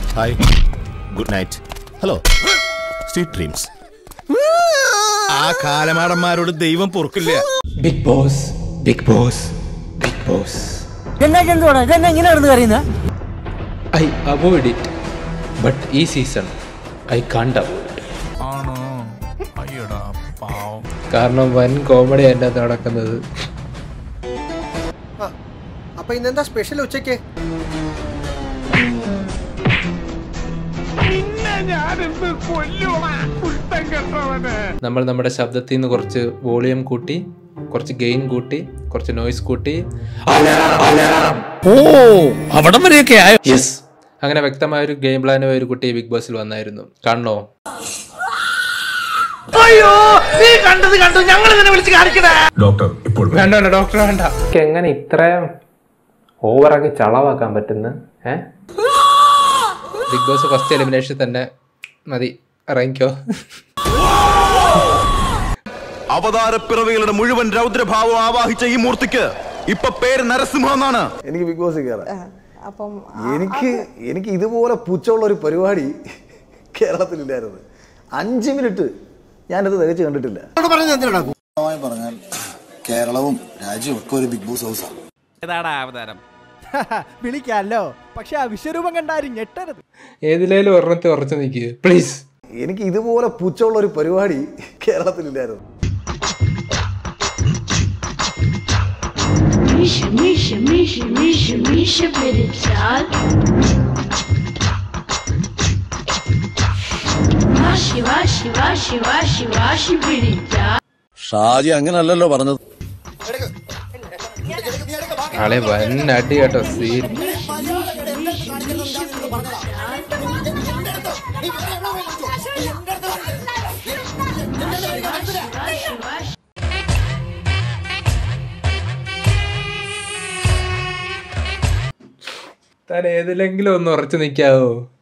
Hi good night hello sweet dreams ആ കാലമാടന്മാരോട് ദൈവം പൊറുക്കില്ല big boss big boss big boss എന്നാ ചെന്തോടാ ഇതെന്നാ ഇങ്ങനെ നടന്ന് കറിയുന്ന ഐ അവോയ്ഡ് ഇറ്റ് ബട്ട് ഈ സീസൺ ഐ കാണ്ട് അവോയ്ഡ് ആണോ അയ്യടാ പാവം കാരണം വൻ കോമഡി എൻ്റെ അത് നടക്കുന്നത് അപ്പൊ ഇന്നെന്താ സ്പെഷ്യൽ ഉച്ചയ്ക്ക് നമ്മൾ നമ്മുടെ ശബ്ദത്തിൽ നിന്ന് കുറച്ച് വോളിയം കൂട്ടി കുറച്ച് ഗെയിൻ കൂട്ടി കുറച്ച് നോയ്സ് കൂട്ടി ഓ അവിടം വരെയൊക്കെ ആയോ യെസ് അങ്ങനെ വ്യക്തമായ ഒരു ഗെയിം പ്ലാനുമായി ഒരു കുട്ടി ബിഗ് ബോസിൽ വന്നായിരുന്നു കാണണോ വേണ്ട വേണ്ട ഡോക്ടർ വേണ്ട എങ്ങനെ ഇത്രയും ഓവറാക്കി ചളവാക്കാൻ പറ്റുന്ന ഏ ബിഗ് ബോസ് ഫസ്റ്റ് എലിമിനേഷൻ തന്നെ മതി ഇറങ്ങിക്കോ അവതാരപ്പിറവികളുടെ മുഴുവൻ രൗദ്രഭാവം ആവാഹിച്ച ഈ മൂർത്തിക്ക് ഇപ്പൊ പേര് നരസിംഹ എന്നാണ് എനിക്ക് ബിഗ് ബോസ് കയറാം എനിക്ക് എനിക്ക് ഇതുപോലെ പുച്ഛമുള്ള ഒരു പരിപാടി കേരളത്തിലില്ലായിരുന്നു അഞ്ച് മിനിറ്റ് ഞാനത് തികച്ച് കണ്ടിട്ടില്ല പറഞ്ഞാൽ കേരളവും രാജ്യവും ഒക്കെ ഒരു ബിഗ് ബോസ് ഹൗസാണ് വിളിക്കാല്ലോ പക്ഷെ ആ വിശ്വരൂപം കണ്ടാരും ഞെട്ടരുത് ഏതിലേലും ഒരെണ്ണത്തെ ഉറച്ചു നിൽക്കുക പ്ലീസ് എനിക്ക് ഇതുപോലെ പുച്ഛമുള്ള ഒരു പരിപാടി കേരളത്തിലില്ലായിരുന്നു Миша, Миша, Миша, Миша, Миша перепсял. Ваши, ваши, ваши, ваши, ваши перепсял. ഷാജി അങ്ങനല്ലല്ലോ പറഞ്ഞത് ആളെ വൻ അടി കേട്ടോ സീൻ താൻ ഏതിലെങ്കിലും ഒന്ന് ഉറച്ചു നിൽക്കാവോ